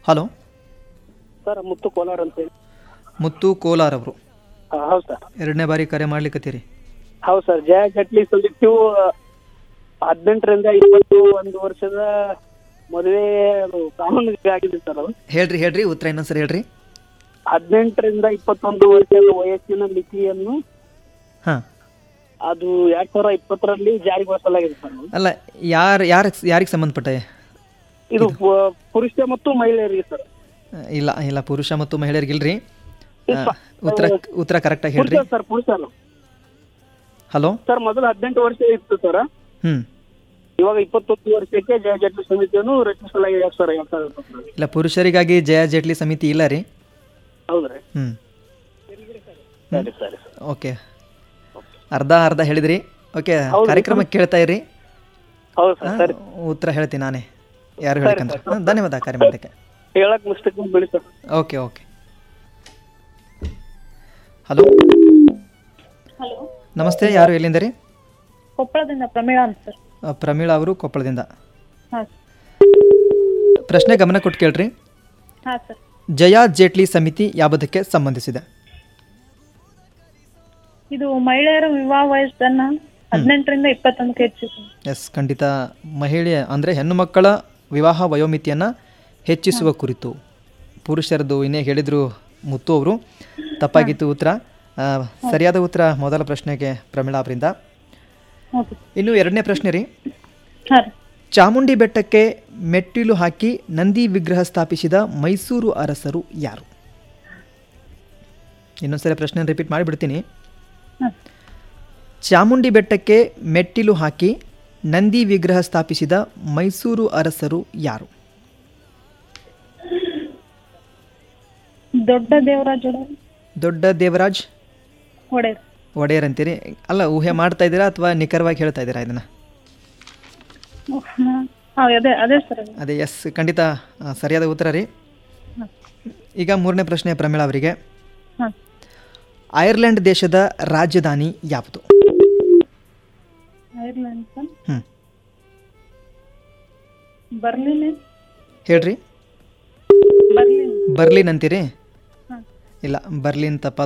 Hello sir ಮುತ್ತು ಕೋಲಾರ ಅಂತ ಹೇಳಿ ಮುತ್ತು ಕೋಲಾರ್ ಅವರು ಹೌದು ಸರ್ ಎರಡನೇ ಬಾರಿ ಕರೆ ಮಾಡ್ಲಿಕ್ಕತ್ತೀರಿ ಹೌದು ಸರ್ ಜಯ ಜಟ್ಲಿ ಸೊಲಿಟಿವ್ ಹದಿನೆಂಟರಿಂದ ಇಪ್ಪತ್ತು ಒಂದು ವರ್ಷದ ಮದುವೆ ಅದು ಕಾನೂನಿಗೆ ಆಗಿದೆ ಸರ್ ಅದು ಹೇಳ್ರಿ ಹೇಳ್ರಿ ಉತ್ತರ ಇನ್ನೊಂದ್ಸರಿ ಹೇಳ್ರಿ ಹದಿನೆಂಟರಿಂದ ಇಪ್ಪತ್ತೊಂದು ವರ್ಷದ ವಯಸ್ಸಿನ ಮಿತಿಯನ್ನು ಹಾಂ ಅದು ಎರಡ್ ಸಾವಿರ ಇಪ್ಪತ್ತರಲ್ಲಿ ಜಾರಿಗೊಳಿಸಲಾಗಿದೆ ಸರ್ ಅದು. ಅಲ್ಲ ಯಾರು ಯಾರು ಯಾರಿಗೆ ಸಂಬಂಧಪಟ್ಟ ಇದು ಪ- ಪುರುಷ ಮತ್ತು ಮಹಿಳೆಯರಿಗೆ ಸರ್ ಇಲ್ಲ ಇಲ್ಲ ಪುರುಷ ಮತ್ತು ಮಹಿಳೆಯರಿಗಿಲ್ರಿ ಆ, ಉತ್ತರ ಉತ್ತರ ಕರೆಕ್ಟಾಗಿ ಹೇಳ್ರಿ ಪುರುಷ ಸರ್ ಪುರುಷರು ಹಲೋ ಸರ್ ಮೊದಲು ಹದಿನೆಂಟು ವರ್ಷ ಇತ್ತು ಸರ್ ಹ್ಞೂ ಇವಾಗ ಇಪ್ಪತ್ತೊಂದು ವರ್ಷಕ್ಕೆ ಜಯ ಜಟ್ಲಿ ಸಮಿತಿಯನ್ನು ರಚಿಸಲಾಗಿದೆ ಸರ್ ಎರಡ್ ಸಾವಿರದ ಇಪ್ಪತ್ತರಲ್ಲಿ ಇಲ್ಲ ಪುರುಷರಿಗಾಗಿ ಜಯ ಜೇಟ್ಲಿ ಸಮಿತಿ ಇಲ್ಲ ರೀ ಹೌದ್ರಿ ಹ್ಞೂ ಸರಿ ಸರಿ ಸರ್ ಓಕೆ ಅರ್ಧ ಅರ್ಧ ಹೇಳಿದ್ರಿ ಓಕೆ ಕಾರ್ಯಕ್ರಮ ಕೇಳ್ತಾ ಇರಿ ಹೌದು ಸರ್ ಸರಿ ಉತ್ತರ ಹೇಳ್ತೀನಿ ನಾನೇ ಯಾರು ಹೇಳ್ಕಂದ್ರೆ ಹ್ಮ್, ಧನ್ಯವಾದ ಕರೆ ಮಾಡೋದಕ್ಕೆ ಹೇಳಕ್ ಮಿಸ್ಟೇಕ್ ಬಿಡಿ sir okay okay hello hello ನಮಸ್ತೆ ಯಾರು ಎಲ್ಲಿಂದ ರೀ ಕೊಪ್ಪಳದಿಂದ ಪ್ರಮೀಳಾ ಅಂತ ಸರ್ ಆ, ಪ್ರಮೀಳಾ ಅವರು ಕೊಪ್ಪಳದಿಂದ ಹಾಂ ಪ್ರಶ್ನೆ ಗಮನ ಕೊಟ್ಟು ಕೇಳ್ರಿ ಹಾಂ ಸರ್ ಜಯಾ ಜೇಟ್ಲಿ ಸಮಿತಿ ಯಾವುದಕ್ಕೆ ಸಂಬಂಧಿಸಿದೆ ಇದು ಮಹಿಳೆಯರ ವಿವಾಹ ವಯಸ್ಸನ್ನ ಹದಿನೆಂಟರಿಂದ ಇಪ್ಪತ್ತೊಂದಕ್ಕೆ ಹೆಚ್ಚಿಸಿ ಎಸ್ ಖಂಡಿತ ಮಹಿಳೆ ಅಂದರೆ ಹೆಣ್ಣು ಮಕ್ಕಳ ವಿವಾಹ ವಯೋಮಿತಿಯನ್ನು ಹೆಚ್ಚಿಸುವ ಕುರಿತು ಪುರುಷರದ್ದು ಇನ್ನೇ ಹೇಳಿದರು ಮುತ್ತು ಅವರು ತಪ್ಪಾಗಿತ್ತು ಉತ್ತರ ಆ, ಸರಿಯಾದ ಉತ್ತರ ಮೊದಲ ಪ್ರಶ್ನೆಗೆ ಪ್ರಮೀಳಾ ಅವರಿಂದ ಓಕೆ ಇನ್ನು ಎರಡನೇ ಪ್ರಶ್ನೆ ರೀ ಹಾಂ ರೀ ಚಾಮುಂಡಿ ಬೆಟ್ಟಕ್ಕೆ ಮೆಟ್ಟಿಲು ಹಾಕಿ ನಂದಿ ವಿಗ್ರಹ ಸ್ಥಾಪಿಸಿದ ಮೈಸೂರು ಅರಸರು ಯಾರು ಇನ್ನೊಂದ್ಸರಿ ಪ್ರಶ್ನೆ ರಿಪೀಟ್ ಮಾಡಿಬಿಡ್ತೀನಿ ಹಾಂ ಚಾಮುಂಡಿ ಬೆಟ್ಟಕ್ಕೆ ಮೆಟ್ಟಿಲು ಹಾಕಿ ನಂದಿ ವಿಗ್ರಹ ಸ್ಥಾಪಿಸಿದ ಮೈಸೂರು ಅರಸರು ಯಾರು ದೊಡ್ಡ ದೇವರಾಜ ಒಡೆಯರ್ ದೊಡ್ಡ ದೇವರಾಜ್ ಒಡೆಯರ್ ಒಡೆಯರ್ ಅಂತೀರಿ ಅಲ್ಲ ಊಹೆ ಮಾಡ್ತಾ ಇದ್ದೀರಾ ಅಥವಾ ನಿಖರವಾಗಿ ಹೇಳ್ತಾ ಇದ್ದೀರಾ ಇದನ್ನು ಹಾಂ ಅದೇ ಅದೇ ಸರ್ ಅದು. ಅದೇ ಎಸ್ ಖಂಡಿತ ಆ, ಸರಿಯಾದ ಉತ್ತರ ರೀ ಹಾಂ ಈಗ ಮೂರನೇ ಪ್ರಶ್ನೆ ಪ್ರಮೀಳಾ ಅವರಿಗೆ ಹಾಂ ಐರ್ಲೆಂಡ್ ದೇಶದ ರಾಜಧಾನಿ ಯಾವುದು ಐರ್ಲೆಂಡ್ ಸರ್ ಹ್ಞೂ ಬರ್ಲಿನ್ ಹೇಳ್ರಿ ಬರ್ಲಿನ್ ಬರ್ಲಿನ್ ಅಂತೀರಿ ಹಾಂ ಇಲ್ಲ ಬರ್ಲಿನ್ ತಪ್ಪ